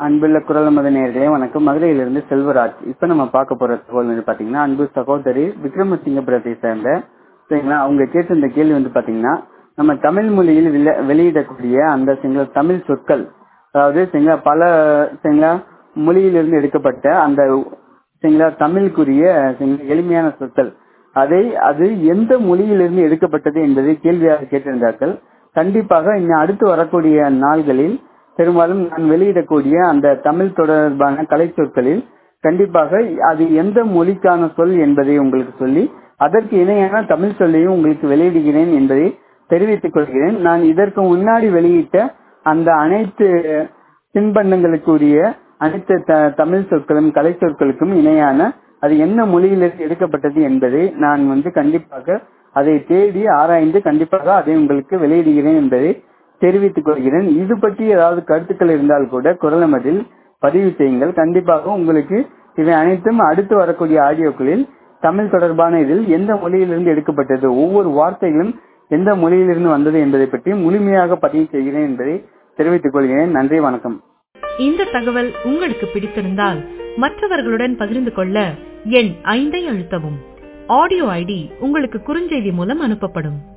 அன்புள்ள குரல் மத நேர்களே வணக்கம் மதுரையிலிருந்து செல்வராஜ் இப்ப நம்ம பார்க்க போற தகவல் வந்து பாத்தீங்கன்னா அன்பு சகோதரி விக்ரமசிங்கபுரத்தை சேர்ந்த சரிங்களா அவங்க கேட்டிருந்த கேள்வி வந்து பாத்தீங்கன்னா நம்ம தமிழ் மொழியில் வெளி- வெளியிடக்கூடிய அந்த சிங்கள தமிழ் சொற்கள் அதாவது சிங்கள பல சிங்கள மொழியிலிருந்து எடுக்கப்பட்ட அந்த சரிங்களா தமிழுக்குரிய சரிங்களா, எளிமையான சொற்கள் அதை அது எந்த மொழியிலிருந்து எடுக்கப்பட்டது என்பதை கேள்வியாக கேட்டிருந்தார்கள் கண்டிப்பாக இன்னும் அடுத்து வரக்கூடிய நாள்களில் பெரும்பாலும் நான் வெளியிடக்கூடிய அந்த தமிழ் தொடர்பான கலை சொற்களில் கண்டிப்பாக அது எந்த மொழிக்கான சொல் என்பதை உங்களுக்கு சொல்லி அதற்கு இணையான தமிழ் சொல்லையும் உங்களுக்கு வெளியிடுகிறேன் என்பதை தெரிவித்துக் கொள்கிறேன் நான் இதற்கு முன்னாடி வெளியிட்ட அந்த அனைத்து தின்பண்டங்களுக்குரிய அனைத்து த- தமிழ் சொற்களும் கலை சொற்களுக்கும் இணையான அது என்ன மொழியிலிருந்து எடுக்கப்பட்டது என்பதை நான் வந்து கண்டிப்பாக அதை தேடி ஆராய்ந்து கண்டிப்பாக அதை உங்களுக்கு வெளியிடுகிறேன் என்பதை தெரிவித்துக் கொள்கிறேன் இது பற்றி ஏதாவது கருத்துக்கள் இருந்தால் கூட குரலமதில் பதிவு செய்யுங்கள் கண்டிப்பாக உங்களுக்கு இவை அனைத்தும் அடுத்து வரக்கூடிய ஆடியோக்களில் தமிழ் தொடர்பான இதில் எந்த மொழியிலிருந்து எடுக்கப்பட்டது ஒவ்வொரு வார்த்தைகளும் எந்த மொழியிலிருந்து வந்தது என்பதை பற்றி முழுமையாக பதிவு செய்கிறேன் என்பதை தெரிவித்துக் கொள்கிறேன் நன்றி வணக்கம் இந்த தகவல் உங்களுக்கு பிடித்திருந்தால் மற்றவர்களுடன் பகிர்ந்து கொள்ள எண் ஐந்தை அழுத்தவும் ஆடியோ ஐடி உங்களுக்கு குறுஞ்செய்தி மூலம் அனுப்பப்படும்